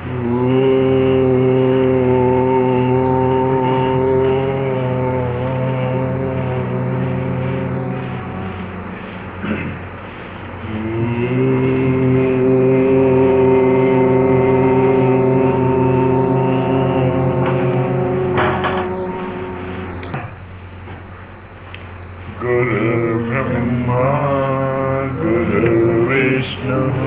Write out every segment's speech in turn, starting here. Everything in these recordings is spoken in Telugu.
गुरुर्ब्रह्मा गुरुर्विष्णुः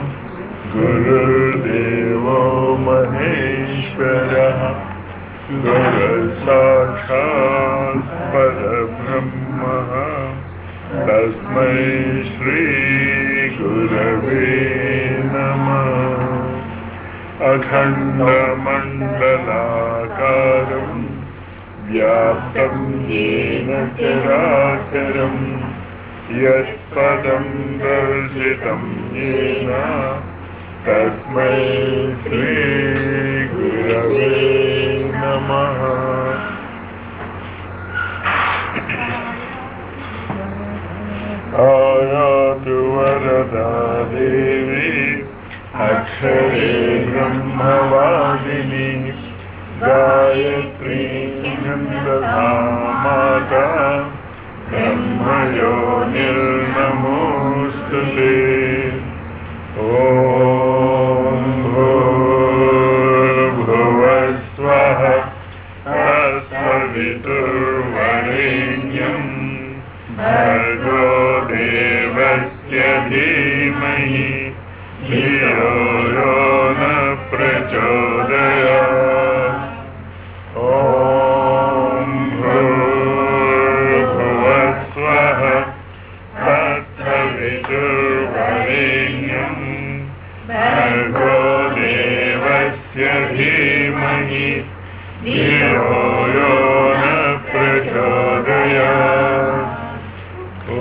गुरुर्देवो महेश्वरः गुरुसाक्षात् परब्रह्मः तस्मै श्रीगुरवे नमः अखण्डमण्डलाकारम् व्याप्तं येन चराचरं यत्पदं दर्शितं येन तस्मै श्रीगुरवे नमः आयातु वरदा देवी अक्षरे ब्रह्मवादिनी गायत्री छन्दसा माता ब्रह्मयो निर्नमोऽस्तु ते ॐ भूर्भुवस्वः तत्सवितुर्वरेण्यम् भर्गो देवस्य धीमहि धियो यो न प्रचोदयात् ॐ भूर्भुवस्वः तत्सवितुर्वरेण्यम् भर्गो देवस्य धीमहि धियो यो न प्रचोदयात् ॐ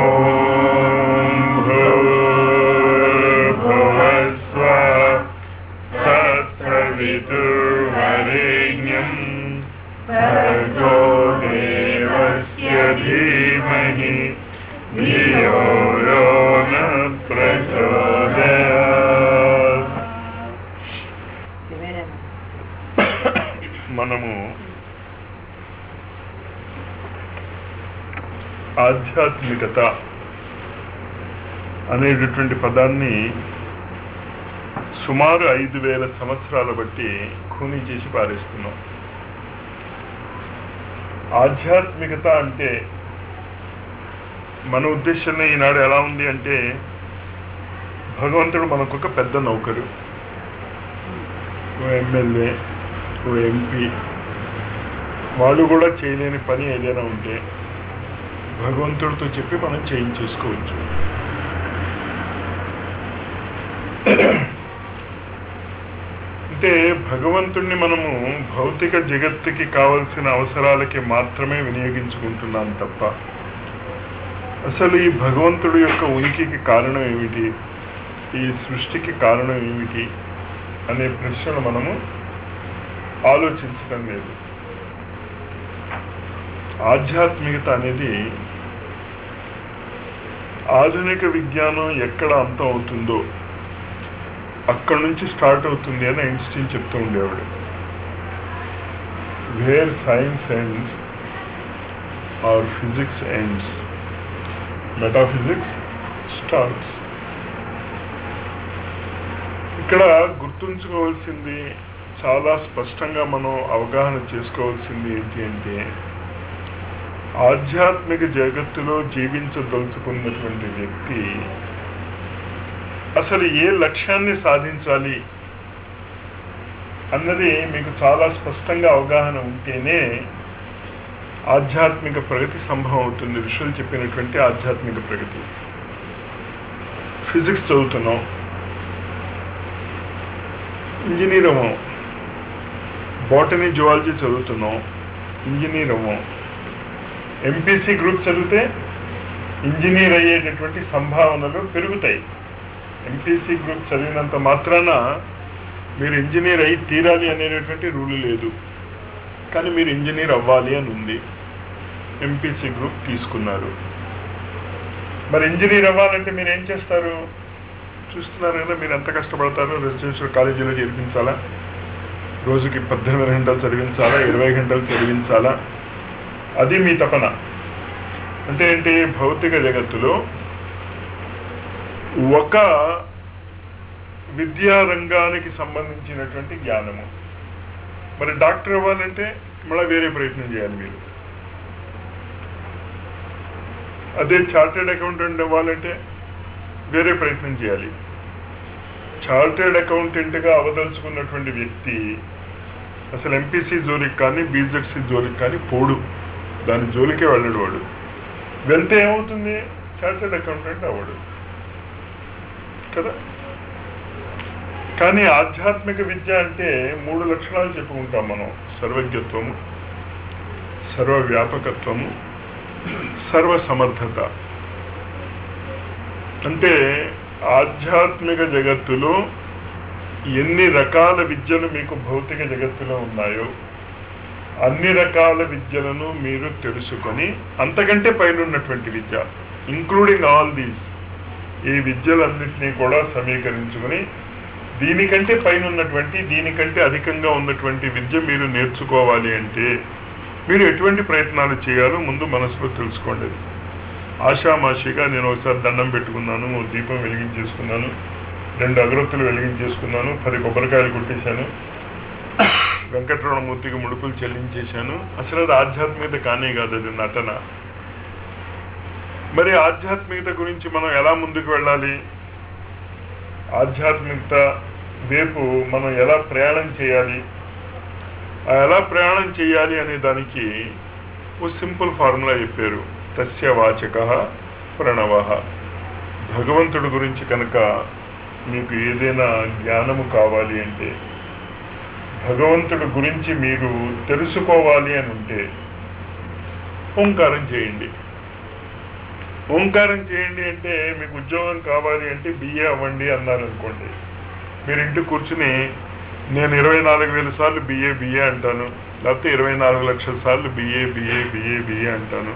भूर्भुवस्वः तत्सवितुर्वरेण्यम् भर्गो देवस्य धीमहि धियो यो न प्रचोदयात् మనము ఆధ్యాత్మికత అనేటటువంటి పదాన్ని సుమారు ఐదు వేల సంవత్సరాల బట్టి ఖూనీ చేసి పారేస్తున్నాం ఆధ్యాత్మికత అంటే మన ఉద్దేశంలో ఈనాడు ఎలా ఉంది అంటే భగవంతుడు మనకొక పెద్ద నౌకరు ఓ ఎమ్మెల్యే ఓ ఎంపీ వాళ్ళు కూడా చేయలేని పని ఏదైనా ఉంటే భగవంతుడితో చెప్పి మనం చేయించేసుకోవచ్చు అంటే భగవంతుణ్ణి మనము భౌతిక జగత్తుకి కావలసిన అవసరాలకి మాత్రమే వినియోగించుకుంటున్నాం తప్ప అసలు ఈ భగవంతుడి యొక్క ఉనికికి కారణం ఏమిటి ఈ సృష్టికి కారణం ఏమిటి అనే ప్రశ్నలు మనము ఆలోచించడం లేదు ఆధ్యాత్మికత అనేది ఆధునిక విజ్ఞానం ఎక్కడ అంతం అవుతుందో అక్కడ నుంచి స్టార్ట్ అవుతుంది అని ఐన్స్టీన్ చెప్తూ ఉండేవాడు where science ends or physics ends metaphysics starts ఇక్కడ గుర్తుంచుకోవాల్సింది చాలా స్పష్టంగా మనం అవగాహన చేసుకోవాల్సింది ఏంటి అంటే ఆధ్యాత్మిక జగత్తులో జీవించదలుచుకున్నటువంటి వ్యక్తి అసలు ఏ లక్ష్యాన్ని సాధించాలి అన్నది మీకు చాలా స్పష్టంగా అవగాహన ఉంటేనే ఆధ్యాత్మిక ప్రగతి సంభవం అవుతుంది ఋషులు చెప్పినటువంటి ఆధ్యాత్మిక ప్రగతి ఫిజిక్స్ చదువుతున్నాం ఇంజనీర్ అవ్వం బాటనీ జువాలజీ చదువుతున్నాం ఇంజనీర్ అవ్వం ఎంపీసీ గ్రూప్ చదివితే ఇంజనీర్ అయ్యేటటువంటి సంభావనలు పెరుగుతాయి ఎంపీసీ గ్రూప్ చదివినంత మాత్రాన మీరు ఇంజనీర్ అయి తీరాలి అనేటటువంటి రూల్ లేదు కానీ మీరు ఇంజనీర్ అవ్వాలి అని ఉంది ఎంపీసీ గ్రూప్ తీసుకున్నారు మరి ఇంజనీర్ అవ్వాలంటే మీరు ఏం చేస్తారు చూస్తున్నారు కదా మీరు ఎంత కష్టపడతారో రెసిడెన్షియల్ కాలేజీలో చేర్పించాలా రోజుకి పద్దెనిమిది గంటలు చదివించాలా ఇరవై గంటలు చదివించాలా అది మీ తపన అంటే ఏంటి భౌతిక జగత్తులో ఒక విద్యా రంగానికి సంబంధించినటువంటి జ్ఞానము మరి డాక్టర్ అవ్వాలంటే మళ్ళీ వేరే ప్రయత్నం చేయాలి మీరు అదే చార్టెడ్ అకౌంటెంట్ అవ్వాలంటే వేరే ప్రయత్నం చేయాలి చార్టెడ్ అకౌంటెంట్గా అవదలుచుకున్నటువంటి వ్యక్తి అసలు ఎంపీసీ జోలికి కానీ బీజెడ్సీ జోలికి కానీ పోడు దాని జోలికే వెళ్ళడు వాడు వెళ్తే ఏమవుతుంది చార్టెడ్ అకౌంటెంట్ అవ్వడు కదా కానీ ఆధ్యాత్మిక విద్య అంటే మూడు లక్షణాలు చెప్పుకుంటాం మనం సర్వజ్ఞత్వము సర్వవ్యాపకత్వము సర్వసమర్థత అంటే ఆధ్యాత్మిక జగత్తులో ఎన్ని రకాల విద్యలు మీకు భౌతిక జగత్తులో ఉన్నాయో అన్ని రకాల విద్యలను మీరు తెలుసుకొని అంతకంటే పైన ఉన్నటువంటి విద్య ఇంక్లూడింగ్ ఆల్ దీస్ ఈ విద్యలన్నింటినీ కూడా సమీకరించుకొని దీనికంటే పైన ఉన్నటువంటి దీనికంటే అధికంగా ఉన్నటువంటి విద్య మీరు నేర్చుకోవాలి అంటే మీరు ఎటువంటి ప్రయత్నాలు చేయాలో ముందు మనసులో తెలుసుకోండి ఆషామాషిగా నేను ఒకసారి దండం పెట్టుకున్నాను ఓ దీపం వెలిగించేసుకున్నాను రెండు అగరొత్తులు వెలిగించేసుకున్నాను పది కొబ్బరికాయలు కొట్టేశాను వెంకటరమణమూర్తికి ముడుపులు చెల్లించేశాను అసలు అది ఆధ్యాత్మికత కానే కాదు అది నటన మరి ఆధ్యాత్మికత గురించి మనం ఎలా ముందుకు వెళ్ళాలి ఆధ్యాత్మికత వైపు మనం ఎలా ప్రయాణం చేయాలి ఆ ఎలా ప్రయాణం చేయాలి అనే దానికి ఓ సింపుల్ ఫార్ములా చెప్పారు తస్య వాచక ప్రణవ భగవంతుడి గురించి కనుక మీకు ఏదైనా జ్ఞానము కావాలి అంటే భగవంతుడి గురించి మీరు తెలుసుకోవాలి అని ఉంటే ఓంకారం చేయండి ఓంకారం చేయండి అంటే మీకు ఉద్యోగం కావాలి అంటే బిఏ అవ్వండి అన్నారు అనుకోండి మీరు ఇంటి కూర్చుని నేను ఇరవై నాలుగు వేల సార్లు బిఏ బిఏ అంటాను లేకపోతే ఇరవై నాలుగు లక్షల సార్లు బిఏ బిఏ బిఏ బిఏ అంటాను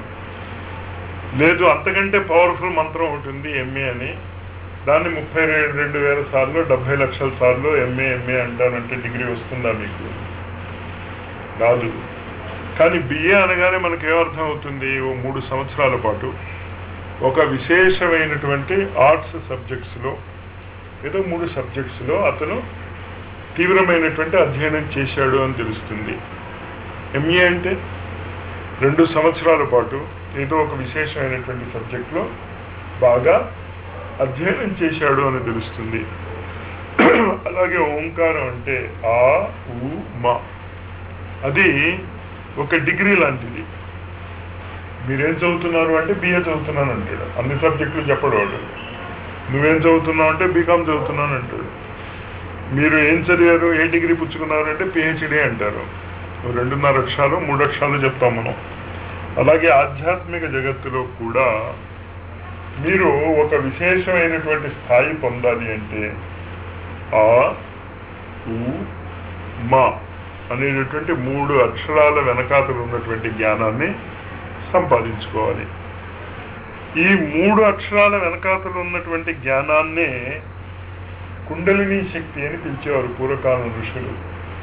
లేదు అంతకంటే పవర్ఫుల్ మంత్రం ఒకటి ఉంది ఎంఏ అని దాన్ని ముప్పై రెండు వేల సార్లు డెబ్బై లక్షల సార్లు ఎంఏ ఎంఏ అంటానంటే డిగ్రీ వస్తుందా మీకు రాదు కానీ బిఏ అనగానే మనకి ఏమర్థం అవుతుంది ఓ మూడు సంవత్సరాల పాటు ఒక విశేషమైనటువంటి ఆర్ట్స్ సబ్జెక్ట్స్లో ఏదో మూడు సబ్జెక్ట్స్లో అతను తీవ్రమైనటువంటి అధ్యయనం చేశాడు అని తెలుస్తుంది ఎంఏ అంటే రెండు సంవత్సరాల పాటు ఏదో ఒక విశేషమైనటువంటి సబ్జెక్ట్లో బాగా అధ్యయనం చేశాడు అని తెలుస్తుంది అలాగే ఓంకారం అంటే ఆ ఉ మా అది ఒక డిగ్రీ లాంటిది మీరేం చదువుతున్నారు అంటే బిఏ చదువుతున్నాను అంటాడు అన్ని సబ్జెక్టులు చెప్పడు వాడు నువ్వేం చదువుతున్నావు అంటే బీకామ్ చదువుతున్నాను అంటాడు మీరు ఏం చదివారు ఏ డిగ్రీ పుచ్చుకున్నారు అంటే పిహెచ్డి అంటారు రెండున్నర అక్షరాలు మూడు అక్షరాలు చెప్తాం మనం అలాగే ఆధ్యాత్మిక జగత్తులో కూడా మీరు ఒక విశేషమైనటువంటి స్థాయి పొందాలి అంటే ఆ ఉ మా అనేటటువంటి మూడు అక్షరాల వెనకాతలు ఉన్నటువంటి జ్ఞానాన్ని సంపాదించుకోవాలి ఈ మూడు అక్షరాల వెనకాతలు ఉన్నటువంటి జ్ఞానాన్నే కుండలిని శక్తి అని పిలిచేవారు పూర్వకాలం ఋషులు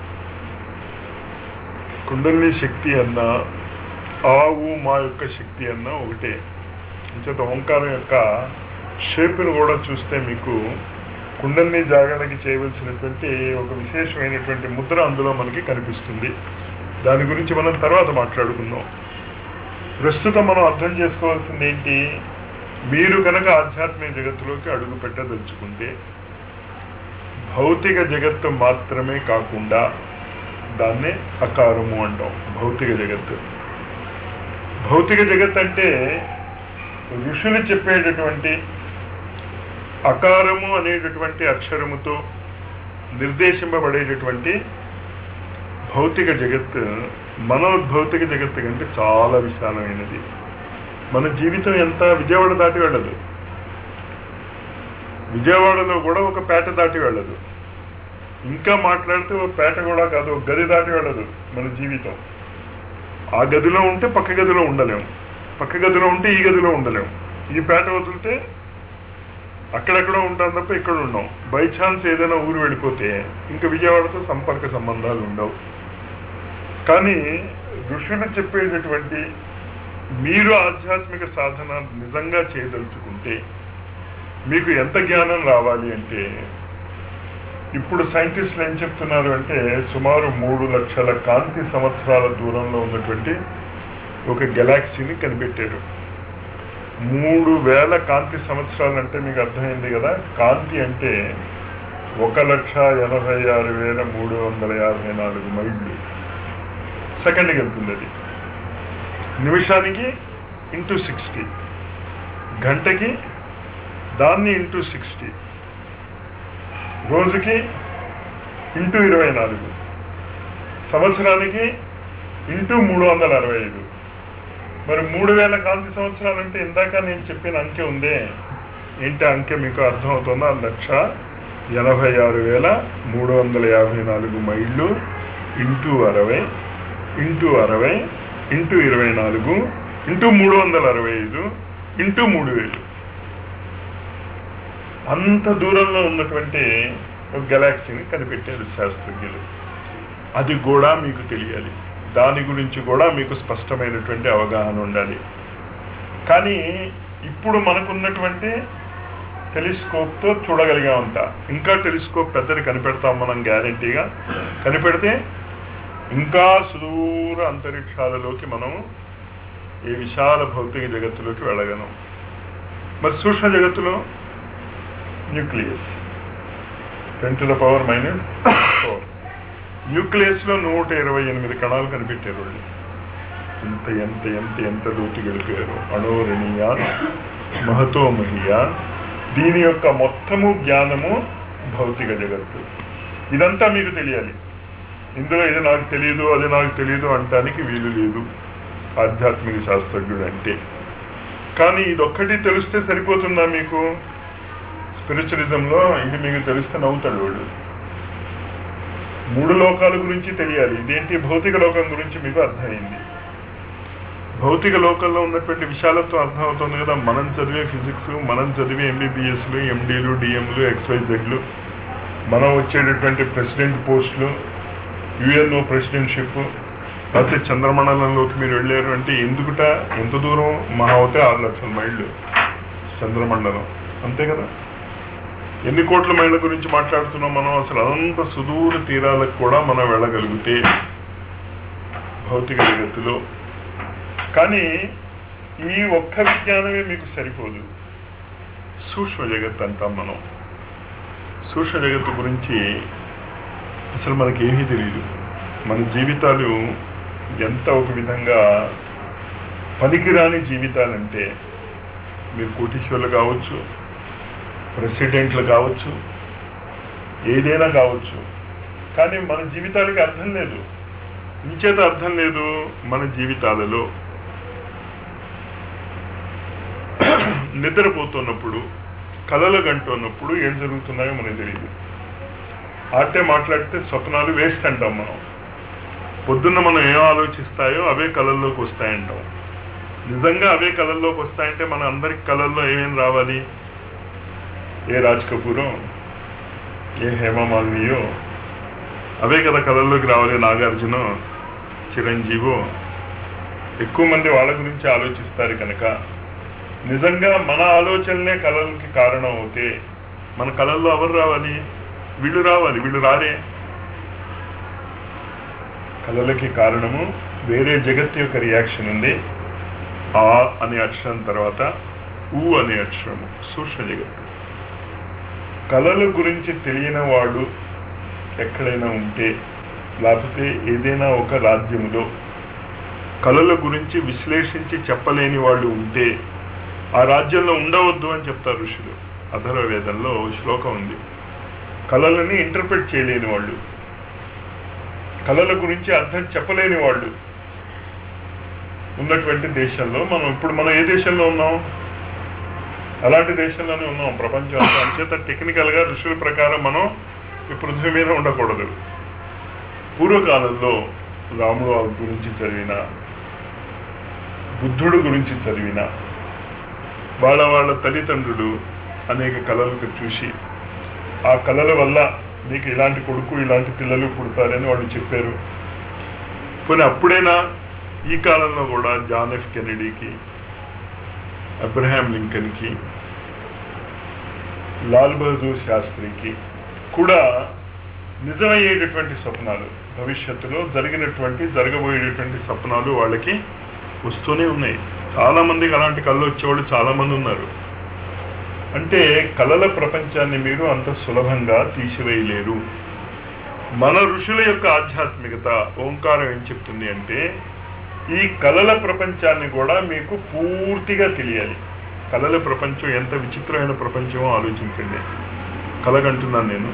కుండలిని శక్తి అన్న ఆవు మా యొక్క శక్తి అన్న ఒకటే అంచేత ఓంకారం యొక్క షేప్ను కూడా చూస్తే మీకు కుండలిని జాగరణకి చేయవలసినటువంటి ఒక విశేషమైనటువంటి ముద్ర అందులో మనకి కనిపిస్తుంది దాని గురించి మనం తర్వాత మాట్లాడుకుందాం ప్రస్తుతం మనం అర్థం చేసుకోవాల్సింది ఏంటి మీరు కనుక ఆధ్యాత్మిక జగత్తులోకి అడుగు పెట్టదలుచుకుంటే భౌతిక జగత్తు మాత్రమే కాకుండా దాన్నే అకారము అంటాం భౌతిక జగత్తు భౌతిక జగత్ అంటే ఋషులు చెప్పేటటువంటి అకారము అనేటటువంటి అక్షరముతో నిర్దేశింపబడేటటువంటి భౌతిక జగత్ మన భౌతిక జగత్తు కంటే చాలా విశాలమైనది మన జీవితం ఎంత విజయవాడ దాటి వెళ్ళదు విజయవాడలో కూడా ఒక పేట దాటి వెళ్ళదు ఇంకా మాట్లాడితే ఒక పేట కూడా కాదు ఒక గది దాటి వెళ్ళదు మన జీవితం ఆ గదిలో ఉంటే పక్క గదిలో ఉండలేము పక్క గదిలో ఉంటే ఈ గదిలో ఉండలేము ఈ పేట వదిలితే అక్కడెక్కడో ఉంటాం తప్ప ఇక్కడ ఉన్నాం బై ఛాన్స్ ఏదైనా ఊరు వెళ్ళిపోతే ఇంకా విజయవాడతో సంపర్క సంబంధాలు ఉండవు కానీ ఋషులు చెప్పేటటువంటి మీరు ఆధ్యాత్మిక సాధన నిజంగా చేయదలుచుకుంటే మీకు ఎంత జ్ఞానం రావాలి అంటే ఇప్పుడు సైంటిస్టులు ఏం చెప్తున్నారు అంటే సుమారు మూడు లక్షల కాంతి సంవత్సరాల దూరంలో ఉన్నటువంటి ఒక గెలాక్సీని కనిపెట్టారు మూడు వేల కాంతి సంవత్సరాలు అంటే మీకు అర్థమైంది కదా కాంతి అంటే ఒక లక్ష ఎనభై ఆరు వేల మూడు వందల యాభై నాలుగు మైళ్ళు సెకండ్కి వెళ్తుంది అది నిమిషానికి ఇంటూ సిక్స్టీ గంటకి దాన్ని ఇంటూ సిక్స్టీ రోజుకి ఇంటూ ఇరవై నాలుగు సంవత్సరానికి ఇంటూ మూడు వందల అరవై ఐదు మరి మూడు వేల కాంతి సంవత్సరాలు అంటే ఇందాక నేను చెప్పిన అంకె ఉందే ఏంటి అంకె మీకు అర్థమవుతుందా లక్ష ఎనభై ఆరు వేల మూడు వందల యాభై నాలుగు మైళ్ళు ఇంటూ అరవై ఇంటూ అరవై ఇంటూ ఇరవై నాలుగు ఇంటూ మూడు వందల అరవై ఐదు ఇంటూ మూడు వేలు అంత దూరంలో ఉన్నటువంటి ఒక గెలాక్సీని కనిపెట్టారు శాస్త్రజ్ఞులు అది కూడా మీకు తెలియాలి దాని గురించి కూడా మీకు స్పష్టమైనటువంటి అవగాహన ఉండాలి కానీ ఇప్పుడు మనకున్నటువంటి టెలిస్కోప్తో చూడగలిగామంట ఇంకా టెలిస్కోప్ పెద్దది కనిపెడతాం మనం గ్యారంటీగా కనిపెడితే ఇంకా సుదూర అంతరిక్షాలలోకి మనం ఈ విశాల భౌతిక జగత్తులోకి వెళ్ళగలం మరి సూక్ష్మ జగత్తులో nucleus ten to the power minus four న్యూక్లియస్లో నూట ఇరవై ఎనిమిది కణాలు కనిపెట్టారు వాళ్ళు ఎంత ఎంత ఎంత ఎంత లోతు గడిపారు అణోరణీయాన్ మహతో మహియాన్ దీని యొక్క మొత్తము జ్ఞానము భౌతిక జగత్తు ఇదంతా మీకు తెలియాలి ఇందులో ఇది నాకు తెలియదు అది నాకు తెలియదు అంటానికి వీలు లేదు ఆధ్యాత్మిక శాస్త్రజ్ఞుడు అంటే కానీ ఇదొక్కటి తెలిస్తే సరిపోతుందా మీకు స్పిరిచువలిజంలో ఇది మీకు తెలిస్తే నవ్వుతాడు వాడు మూడు లోకాల గురించి తెలియాలి ఇదేంటి భౌతిక లోకం గురించి మీకు అర్థమైంది భౌతిక లోకంలో ఉన్నటువంటి విశాలత్వం అర్థమవుతుంది కదా మనం చదివే ఫిజిక్స్ మనం చదివే ఎంబీబీఎస్లు ఎండీలు డిఎంలు ఎక్స్వైజెడ్లు మనం వచ్చేటటువంటి ప్రెసిడెంట్ పోస్టులు యుఎన్ఓ ప్రెసిడెంట్షిప్ లేకపోతే చంద్రమండలంలోకి మీరు వెళ్ళారు అంటే ఎందుకుట ఎంత దూరం మహా అవుతే ఆరు లక్షల మైళ్ళు చంద్రమండలం అంతే కదా ఎన్ని కోట్ల మైళ్ళ గురించి మాట్లాడుతున్నాం మనం అసలు అనంత సుదూర తీరాలకు కూడా మనం వెళ్ళగలిగితే భౌతిక జగత్తులో కానీ ఈ ఒక్క విజ్ఞానమే మీకు సరిపోదు సూక్ష్మ జగత్ అంటాం మనం సూక్ష్మ జగత్తు గురించి అసలు మనకి ఏమీ తెలియదు మన జీవితాలు ఎంత ఒక విధంగా పనికిరాని జీవితాలంటే మీరు కోటీశ్వర్లు కావచ్చు ప్రెసిడెంట్లు కావచ్చు ఏదైనా కావచ్చు కానీ మన జీవితాలకి అర్థం లేదు ఇంచేత అర్థం లేదు మన జీవితాలలో నిద్రపోతున్నప్పుడు కలలు గంటున్నప్పుడు ఏం జరుగుతున్నాయో మనకు తెలియదు ఆటే మాట్లాడితే స్వప్నాలు వేస్ట్ అంటాం మనం పొద్దున్న మనం ఏం ఆలోచిస్తాయో అవే కళల్లోకి వస్తాయంటాం నిజంగా అవే కళల్లోకి వస్తాయంటే మన అందరికి కళల్లో ఏమేం రావాలి ఏ రాజ్ కపూరో ఏ హేమమాలినియో అవే కదా కళల్లోకి రావాలి నాగార్జున చిరంజీవో ఎక్కువ మంది వాళ్ళ గురించి ఆలోచిస్తారు కనుక నిజంగా మన ఆలోచనలే కళలకి కారణం అవుతే మన కళల్లో ఎవరు రావాలి వీళ్ళు రావాలి వీళ్ళు రారే కళలకి కారణము వేరే జగత్తు యొక్క రియాక్షన్ ఉంది ఆ అనే అక్షరం తర్వాత ఊ అనే అక్షరము సూక్ష్మ జగత్తు కళల గురించి తెలియని వాడు ఎక్కడైనా ఉంటే లేకపోతే ఏదైనా ఒక రాజ్యములో కళల గురించి విశ్లేషించి చెప్పలేని వాళ్ళు ఉంటే ఆ రాజ్యంలో ఉండవద్దు అని చెప్తారు ఋషులు అధర్వ వేదంలో శ్లోకం ఉంది కళలని ఇంటర్ప్రిట్ చేయలేని వాళ్ళు కళల గురించి అర్థం చెప్పలేని వాళ్ళు ఉన్నటువంటి దేశంలో మనం ఇప్పుడు మనం ఏ దేశంలో ఉన్నాం అలాంటి దేశంలోనే ఉన్నాం ప్రపంచం అంతా అంచేత టెక్నికల్గా ఋషుల ప్రకారం మనం ఈ పృథ్వీ మీద ఉండకూడదు పూర్వకాలంలో రాముడు వారి గురించి చదివిన బుద్ధుడు గురించి చదివిన వాళ్ళ వాళ్ళ తల్లిదండ్రులు అనేక కళలు చూసి ఆ కళల వల్ల మీకు ఇలాంటి కొడుకు ఇలాంటి పిల్లలు పుడతారని వాళ్ళు చెప్పారు పోనీ అప్పుడైనా ఈ కాలంలో కూడా జాన్ ఎఫ్ కెనడీకి అబ్రహాం లింకన్కి లాల్ బహదూర్ శాస్త్రికి కూడా నిజమయ్యేటటువంటి స్వప్నాలు భవిష్యత్తులో జరిగినటువంటి జరగబోయేటటువంటి స్వప్నాలు వాళ్ళకి వస్తూనే ఉన్నాయి చాలా మందికి అలాంటి కళ్ళు వచ్చేవాళ్ళు చాలా మంది ఉన్నారు అంటే కళల ప్రపంచాన్ని మీరు అంత సులభంగా తీసివేయలేరు మన ఋషుల యొక్క ఆధ్యాత్మికత ఓంకారం ఏం చెప్తుంది అంటే ఈ కళల ప్రపంచాన్ని కూడా మీకు పూర్తిగా తెలియాలి కళల ప్రపంచం ఎంత విచిత్రమైన ప్రపంచమో ఆలోచించండి కలగంటున్నాను నేను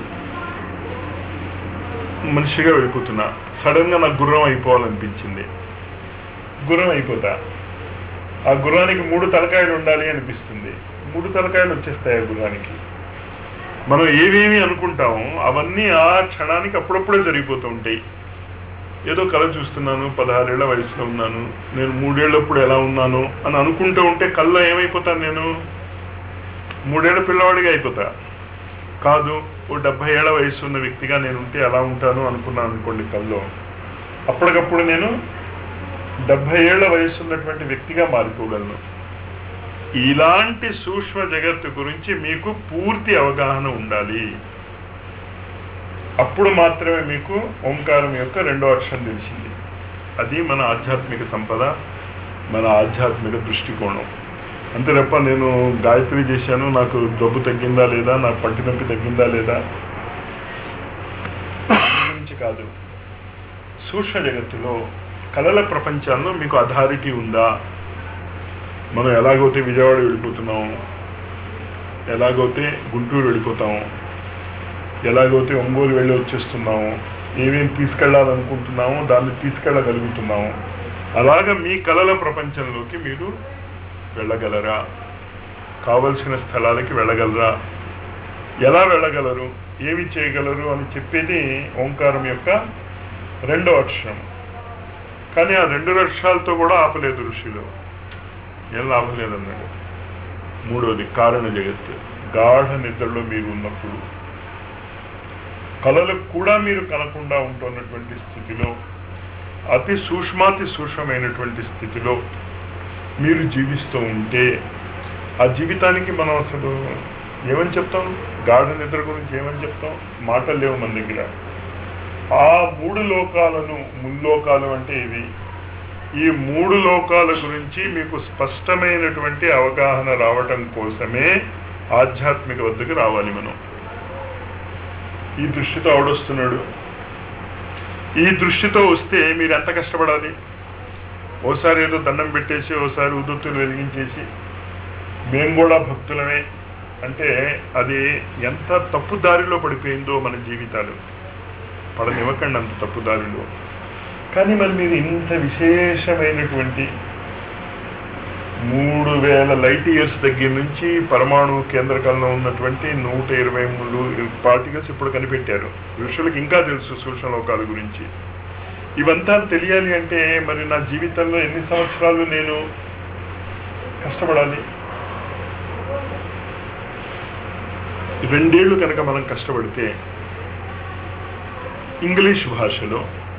మనిషిగా వెళ్ళిపోతున్నా సడన్ గా నాకు గుర్రం అయిపోవాలనిపించింది గుర్రం అయిపోతా ఆ గుర్రానికి మూడు తలకాయలు ఉండాలి అనిపిస్తుంది మూడు తలకాయలు వచ్చేస్తాయి ఆ గుర్రానికి మనం ఏవేమి అనుకుంటామో అవన్నీ ఆ క్షణానికి అప్పుడప్పుడే జరిగిపోతూ ఉంటాయి ఏదో కళ చూస్తున్నాను పదహారేళ్ల వయసులో ఉన్నాను నేను మూడేళ్ళప్పుడు ఎలా ఉన్నాను అని అనుకుంటూ ఉంటే కళ్ళ ఏమైపోతాను నేను మూడేళ్ల పిల్లవాడిగా అయిపోతా కాదు ఓ డెబ్బై ఏళ్ల వయసు ఉన్న వ్యక్తిగా నేను ఉంటే ఎలా ఉంటాను అనుకున్నాను అనుకోండి కల్లో అప్పటికప్పుడు నేను డెబ్బై ఏళ్ల వయసు ఉన్నటువంటి వ్యక్తిగా మారిపోగలను ఇలాంటి సూక్ష్మ జగత్తు గురించి మీకు పూర్తి అవగాహన ఉండాలి అప్పుడు మాత్రమే మీకు ఓంకారం యొక్క రెండో అక్షరం తెలిసింది అది మన ఆధ్యాత్మిక సంపద మన ఆధ్యాత్మిక దృష్టికోణం అంతే తప్ప నేను గాయత్రి చేశాను నాకు జబ్బు తగ్గిందా లేదా నా పంటి నొప్పి తగ్గిందా లేదా దాని గురించి కాదు సూక్ష్మ జగత్తులో కళల ప్రపంచాల్లో మీకు అథారిటీ ఉందా మనం ఎలాగైతే విజయవాడ వెళ్ళిపోతున్నాం ఎలాగైతే గుంటూరు వెళ్ళిపోతాం ఎలాగైతే ఒంగోలు వెళ్ళి వచ్చేస్తున్నాము ఏమేమి తీసుకెళ్లాలనుకుంటున్నామో దాన్ని తీసుకెళ్ళగలుగుతున్నాము అలాగ మీ కళల ప్రపంచంలోకి మీరు వెళ్ళగలరా కావలసిన స్థలాలకి వెళ్ళగలరా ఎలా వెళ్ళగలరు ఏమి చేయగలరు అని చెప్పేది ఓంకారం యొక్క రెండో అక్షరం కానీ ఆ రెండు అక్షరాలతో కూడా ఆపలేదు ఋషులు ఏం లాభం లేదన్నాడు మూడోది కారణ జగత్తు గాఢ నిద్రలో మీరు ఉన్నప్పుడు కళలకు కూడా మీరు కనకుండా ఉంటున్నటువంటి స్థితిలో అతి సూక్ష్మాతి సూక్ష్మమైనటువంటి స్థితిలో మీరు జీవిస్తూ ఉంటే ఆ జీవితానికి మనం అసలు ఏమని చెప్తాం గాఢ నిద్ర గురించి ఏమని చెప్తాం మాటలు లేవు మన దగ్గర ఆ మూడు లోకాలను ముల్లోకాలు అంటే ఇవి ఈ మూడు లోకాల గురించి మీకు స్పష్టమైనటువంటి అవగాహన రావటం కోసమే ఆధ్యాత్మిక వద్దకు రావాలి మనం ఈ దృష్టితో ఆవిడొస్తున్నాడు ఈ దృష్టితో వస్తే మీరు ఎంత కష్టపడాలి ఓసారి ఏదో దండం పెట్టేసి ఓసారి ఉదుత్తులు వెలిగించేసి మేము కూడా భక్తులమే అంటే అది ఎంత తప్పు దారిలో పడిపోయిందో మన జీవితాలు పడనివ్వకండి అంత తప్పు దారిలో కానీ మరి మీరు ఇంత విశేషమైనటువంటి మూడు వేల లైట్ ఇయర్స్ దగ్గర నుంచి పరమాణు కేంద్రకంలో ఉన్నటువంటి నూట ఇరవై మూడు పార్టికల్స్ ఇప్పుడు కనిపెట్టారు ఋషులకు ఇంకా తెలుసు సూక్ష్మ లోకాల గురించి ఇవంతా తెలియాలి అంటే మరి నా జీవితంలో ఎన్ని సంవత్సరాలు నేను కష్టపడాలి రెండేళ్లు కనుక మనం కష్టపడితే ఇంగ్లీష్ భాషలో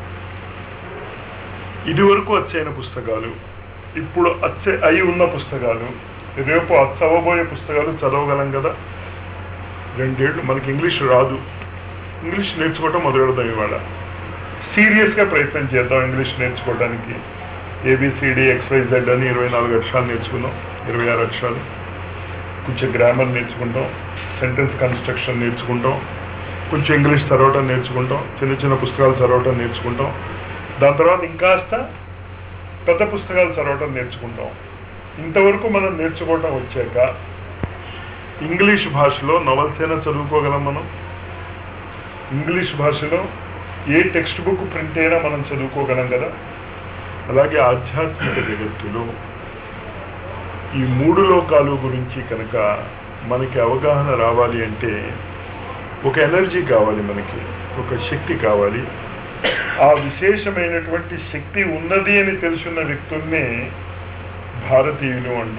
ఇదివరకు వచ్చైన పుస్తకాలు ఇప్పుడు అచ్చే అయి ఉన్న పుస్తకాలు రేపు చదవబోయే పుస్తకాలు చదవగలం కదా రెండేళ్ళు మనకి ఇంగ్లీష్ రాదు ఇంగ్లీష్ నేర్చుకోవటం మొదలెడదాం ఇవాళ సీరియస్గా ప్రయత్నం చేద్దాం ఇంగ్లీష్ నేర్చుకోవడానికి ఏబిసిడి ఎక్స్వైజెడ్ అని ఇరవై నాలుగు అక్షరాలు నేర్చుకున్నాం ఇరవై ఆరు అక్షరాలు కొంచెం గ్రామర్ నేర్చుకుంటాం సెంటెన్స్ కన్స్ట్రక్షన్ నేర్చుకుంటాం కొంచెం ఇంగ్లీష్ చదవటం నేర్చుకుంటాం చిన్న చిన్న పుస్తకాలు చదవటం నేర్చుకుంటాం దాని తర్వాత ఇంకాస్త పెద్ద పుస్తకాలు చదవటం నేర్చుకుంటాం ఇంతవరకు మనం నేర్చుకోవటం వచ్చాక ఇంగ్లీష్ భాషలో నవల్స్ అయినా చదువుకోగలం మనం ఇంగ్లీష్ భాషలో ఏ టెక్స్ట్ బుక్ ప్రింట్ అయినా మనం చదువుకోగలం కదా అలాగే ఆధ్యాత్మిక జగత్తులో ఈ మూడు లోకాలు గురించి కనుక మనకి అవగాహన రావాలి అంటే ఒక ఎనర్జీ కావాలి మనకి ఒక శక్తి కావాలి ఆ విశేషమైనటువంటి శక్తి ఉన్నది అని తెలుసున్న వ్యక్తుల్ని భారతీయులు అంటాం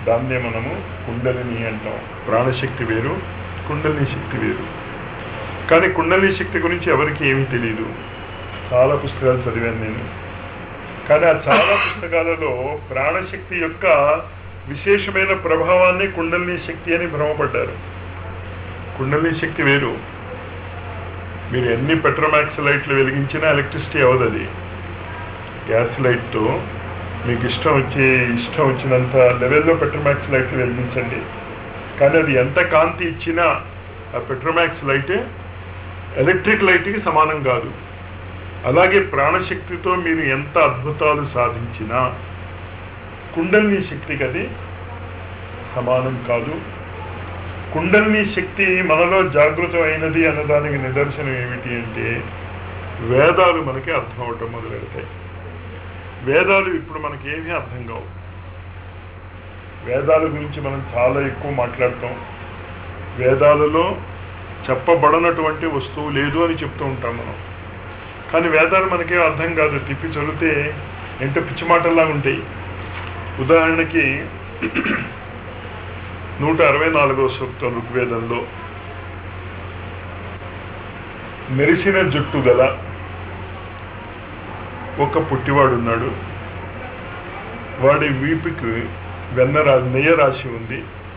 దాన్నే మనము కుండలిని అంటాం ప్రాణశక్తి వేరు కుండలిని శక్తి వేరు కానీ కుండలిని శక్తి గురించి ఎవరికి ఏమీ తెలియదు చాలా పుస్తకాలు చదివాను నేను కానీ ఆ చాలా పుస్తకాలలో ప్రాణశక్తి యొక్క విశేషమైన ప్రభావాన్ని కుండలిని శక్తి అని భ్రమపడ్డారు కుండలిని శక్తి వేరు మీరు ఎన్ని పెట్రోమాక్స్ లైట్లు వెలిగించినా ఎలక్ట్రిసిటీ అవ్వదు అది గ్యాస్ లైట్తో మీకు ఇష్టం వచ్చి ఇష్టం వచ్చినంత లెవెల్లో పెట్రోమాక్స్ లైట్లు వెలిగించండి కానీ అది ఎంత కాంతి ఇచ్చినా ఆ పెట్రోమాక్స్ లైట్ ఎలక్ట్రిక్ లైట్కి సమానం కాదు అలాగే ప్రాణశక్తితో మీరు ఎంత అద్భుతాలు సాధించినా కుండలిని శక్తికి అది సమానం కాదు కుండలిని శక్తి మనలో జాగృతం అయినది అన్నదానికి నిదర్శనం ఏమిటి అంటే వేదాలు మనకి అర్థం అవటం మొదలెడతాయి వేదాలు ఇప్పుడు మనకి ఏమీ అర్థం కావు వేదాల గురించి మనం చాలా ఎక్కువ మాట్లాడతాం వేదాలలో చెప్పబడనటువంటి వస్తువు లేదు అని చెప్తూ ఉంటాం మనం కానీ వేదాలు మనకేం అర్థం కాదు తిప్పి చదివితే ఎంట పిచ్చి మాటల్లా ఉంటాయి ఉదాహరణకి నూట అరవై నాలుగవ సూక్తం ఋగ్వేదంలో మెరిసిన జుట్టు గల ఒక పుట్టివాడున్నాడు వాడి వీపుకి వెన్న రా నెయ్య రాశి ఉంది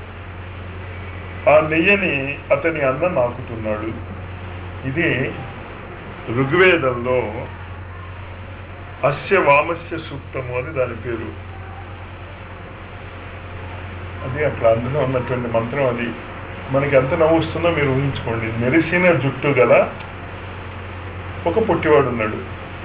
ఆ నెయ్యని అతని అన్న నాకుతున్నాడు ఇది ఋగ్వేదంలో అస్య వామస్య సూక్తము అని దాని పేరు అది అక్కడ అందులో ఉన్నటువంటి మంత్రం అది మనకి ఎంత నవ్వు వస్తుందో మీరు ఊహించుకోండి మెరిసిన జుట్టు గల ఒక పుట్టివాడు ఉన్నాడు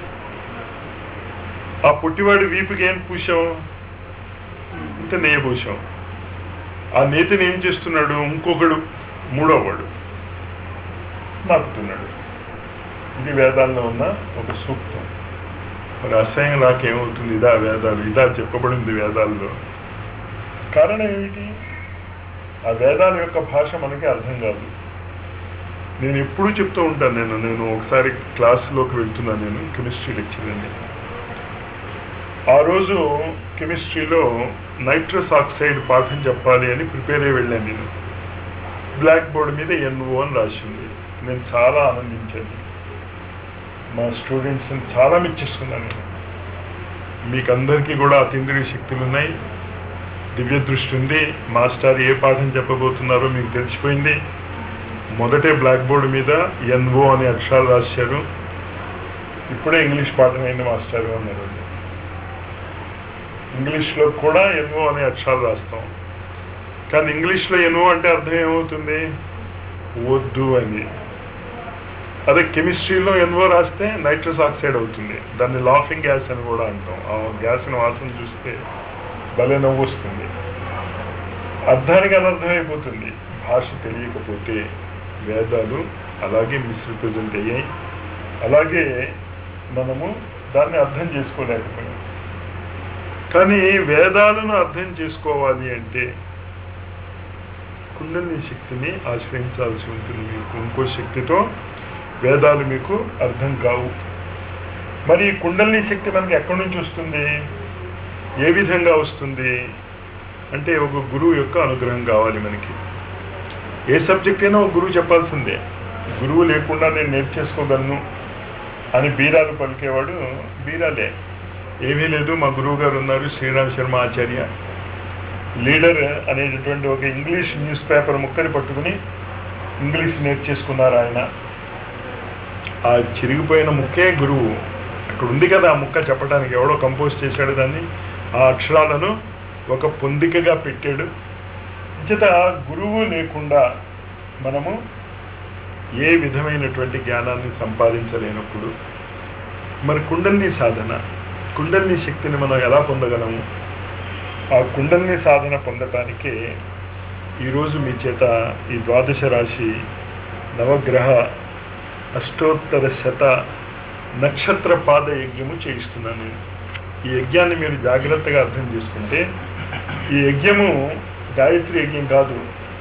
ఆ పుట్టివాడి వీపుకి ఏం పూసాం ఇంత నెయ్య పూసాం ఆ నేతిని ఏం చేస్తున్నాడు ఇంకొకడు మూడో వాడు నాకుతున్నాడు ఇది వేదాల్లో ఉన్న ఒక సూక్తం మరి అసహ్యం నాకేమవుతుంది ఇదా వేదాలు ఇదా చెప్పబడింది వేదాల్లో కారణం ఏమిటి ఆ వేదాల యొక్క భాష మనకి అర్థం కాదు నేను ఎప్పుడూ చెప్తూ ఉంటాను నేను నేను ఒకసారి క్లాసులోకి వెళ్తున్నాను నేను కెమిస్ట్రీ లెక్చర్ అండి ఆ రోజు కెమిస్ట్రీలో నైట్రస్ ఆక్సైడ్ పాఠం చెప్పాలి అని ప్రిపేర్ అయ్యి వెళ్ళాను నేను బ్లాక్ బోర్డ్ మీద ఎన్ఓ అని రాసింది నేను చాలా ఆనందించాను మా స్టూడెంట్స్ని చాలా మెచ్చేసుకున్నాను నేను మీకు అందరికీ కూడా అతీంద్రియ శక్తులు ఉన్నాయి దివ్య దృష్టి ఉంది మాస్టర్ ఏ పాఠం చెప్పబోతున్నారో మీకు తెలిసిపోయింది మొదటే బ్లాక్ బోర్డు మీద ఎన్ఓ అనే అక్షరాలు రాశారు ఇప్పుడే ఇంగ్లీష్ పాఠం అయింది మాస్టర్ అన్నారు ఇంగ్లీష్లో కూడా ఎన్ఓ అనే అక్షరాలు రాస్తాం కానీ ఇంగ్లీష్లో ఎన్ఓ అంటే అర్థం ఏమవుతుంది వద్దు అని అదే కెమిస్ట్రీలో ఎన్ఓ రాస్తే నైట్రస్ ఆక్సైడ్ అవుతుంది దాన్ని లాఫింగ్ గ్యాస్ అని కూడా అంటాం ఆ గ్యాస్ని వాసన చూస్తే భలే నవ్వు వస్తుంది అర్థానికి అనర్థం అయిపోతుంది భాష తెలియకపోతే వేదాలు అలాగే మిస్రిప్రజెంట్ అయ్యాయి అలాగే మనము దాన్ని అర్థం చేసుకోలేకపోయాం కానీ వేదాలను అర్థం చేసుకోవాలి అంటే కుండలిని శక్తిని ఆశ్రయించాల్సి ఉంటుంది మీకు ఇంకో శక్తితో వేదాలు మీకు అర్థం కావు మరి ఈ కుండలిని శక్తి మనకి ఎక్కడి నుంచి వస్తుంది ఏ విధంగా వస్తుంది అంటే ఒక గురువు యొక్క అనుగ్రహం కావాలి మనకి ఏ సబ్జెక్ట్ అయినా ఒక గురువు చెప్పాల్సిందే గురువు లేకుండా నేను నేర్చేసుకోగలను అని బీరాలు పలికేవాడు బీరాలే ఏమీ లేదు మా గురువు గారు ఉన్నారు శ్రీరామ్ శర్మ ఆచార్య లీడర్ అనేటటువంటి ఒక ఇంగ్లీష్ న్యూస్ పేపర్ ముక్కని పట్టుకుని ఇంగ్లీష్ నేర్చేసుకున్నారు ఆయన ఆ చిరిగిపోయిన ముక్కే గురువు అక్కడ ఉంది కదా ఆ ముక్క చెప్పడానికి ఎవడో కంపోజ్ చేశాడు దాన్ని ఆ అక్షరాలను ఒక పొందికగా పెట్టాడు చేత గురువు లేకుండా మనము ఏ విధమైనటువంటి జ్ఞానాన్ని సంపాదించలేనప్పుడు మరి కుండలిని సాధన కుండలిని శక్తిని మనం ఎలా పొందగలము ఆ కుండలిని సాధన పొందటానికి ఈరోజు మీ చేత ఈ ద్వాదశ రాశి నవగ్రహ అష్టోత్తర శత నక్షత్ర పాద యజ్ఞము చేయిస్తున్నాను నేను ఈ యజ్ఞాన్ని మీరు జాగ్రత్తగా అర్థం చేసుకుంటే ఈ యజ్ఞము గాయత్రి యజ్ఞం కాదు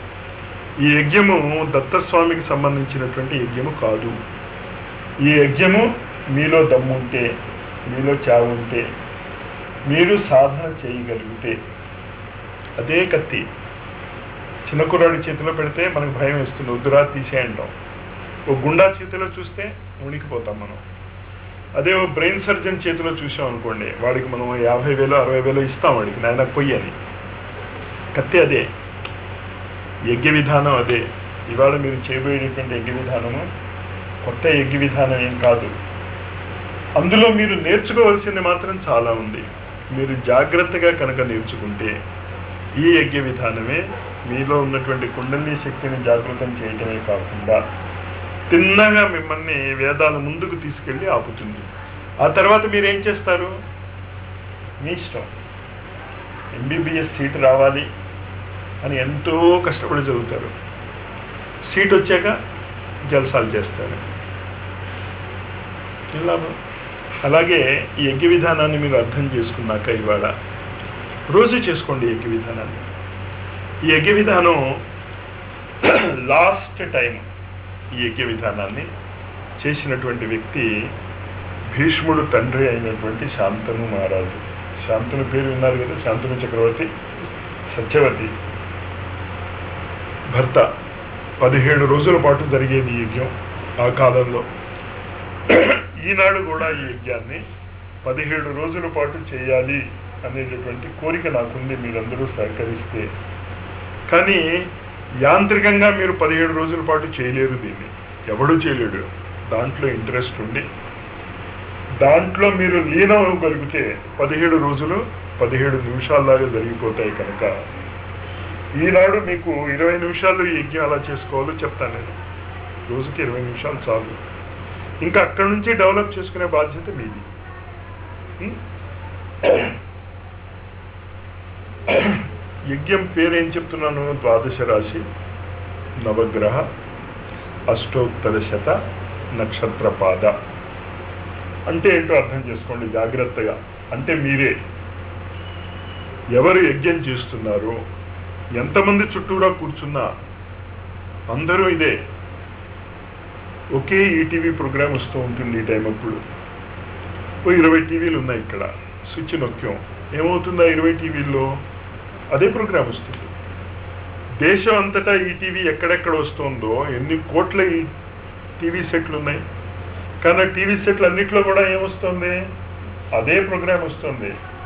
ఈ యజ్ఞము దత్తస్వామికి సంబంధించినటువంటి యజ్ఞము కాదు ఈ యజ్ఞము మీలో దమ్ముంటే మీలో చావు ఉంటే మీరు సాధన చేయగలిగితే అదే కత్తి చిన్న కుర్రాడి చేతిలో పెడితే మనకు భయం వేస్తుంది వద్దురా తీసేయంటాం ఓ గుండా చేతిలో చూస్తే ఉనికిపోతాం మనం అదే ఓ బ్రెయిన్ సర్జన్ చేతిలో చూసాం అనుకోండి వాడికి మనం యాభై వేలు అరవై వేలు ఇస్తాం వాడికి నాయన పొయ్యి అని కత్తి అదే యజ్ఞ విధానం అదే ఇవాళ మీరు చేయబోయేటువంటి యజ్ఞ విధానము కొత్త యజ్ఞ విధానం ఏం కాదు అందులో మీరు నేర్చుకోవాల్సింది మాత్రం చాలా ఉంది మీరు జాగ్రత్తగా కనుక నేర్చుకుంటే ఈ యజ్ఞ విధానమే మీలో ఉన్నటువంటి కుండలి శక్తిని జాగృతం చేయటమే కాకుండా తిన్నగా మిమ్మల్ని వేదాల ముందుకు తీసుకెళ్ళి ఆపుతుంది ఆ తర్వాత మీరు ఏం చేస్తారు మీ ఇష్టం ఎంబీబీఎస్ సీట్ రావాలి అని ఎంతో కష్టపడి చదువుతారు సీట్ వచ్చాక జల్సాలు చేస్తారు ఏం లాభం అలాగే ఈ యజ్ఞ విధానాన్ని మీరు అర్థం చేసుకున్నాక ఇవాళ రోజు చేసుకోండి యజ్ఞ విధానాన్ని ఈ యజ్ఞ విధానం లాస్ట్ టైం ఈ యజ్ఞ విధానాన్ని చేసినటువంటి వ్యక్తి భీష్ముడు తండ్రి అయినటువంటి శాంతను మహారాజు శాంతను పేరు విన్నారు కదా శాంతను చక్రవర్తి సత్యవతి భర్త పదిహేడు రోజుల పాటు జరిగేది ఈ యజ్ఞం ఆ కాలంలో ఈనాడు కూడా ఈ యజ్ఞాన్ని పదిహేడు రోజుల పాటు చేయాలి అనేటటువంటి కోరిక నాకుంది మీరందరూ సహకరిస్తే కానీ యాంత్రికంగా మీరు పదిహేడు రోజుల పాటు చేయలేరు దీన్ని ఎవడూ చేయలేడు దాంట్లో ఇంట్రెస్ట్ ఉండి దాంట్లో మీరు లీనం అవ్వగలిగితే పదిహేడు రోజులు పదిహేడు నిమిషాల్లాగా జరిగిపోతాయి కనుక ఈనాడు మీకు ఇరవై నిమిషాలు ఈ యజ్ఞం అలా చేసుకోవాలో చెప్తాను నేను రోజుకి ఇరవై నిమిషాలు చాలు ఇంకా అక్కడి నుంచి డెవలప్ చేసుకునే బాధ్యత మీది ఉం? యజ్ఞం పేరు ఏం చెప్తున్నాను ద్వాదశ రాశి నవగ్రహ అష్టోత్తర శత నక్షత్ర పాద అంటే ఏంటో అర్థం చేసుకోండి జాగ్రత్తగా అంటే మీరే ఎవరు యజ్ఞం చేస్తున్నారు ఎంతమంది చుట్టూరా కూర్చున్నా అందరూ ఇదే ఒకే ఈటీవీ ప్రోగ్రామ్ వస్తూ ఉంటుంది ఈ టైం అప్పుడు ఓ ఇరవై టీవీలు ఉన్నాయి ఇక్కడ స్విచ్ నొక్కాం ఏమవుతుందా ఇరవై టీవీల్లో అదే ప్రోగ్రామ్ వస్తుంది దేశం అంతటా ఈ టీవీ ఎక్కడెక్కడ వస్తుందో ఎన్ని కోట్ల ఈ టీవీ సెట్లు ఉన్నాయి కానీ ఆ టీవీ సెట్లు అన్నిట్లో కూడా ఏమొస్తుంది అదే ప్రోగ్రామ్ వస్తుంది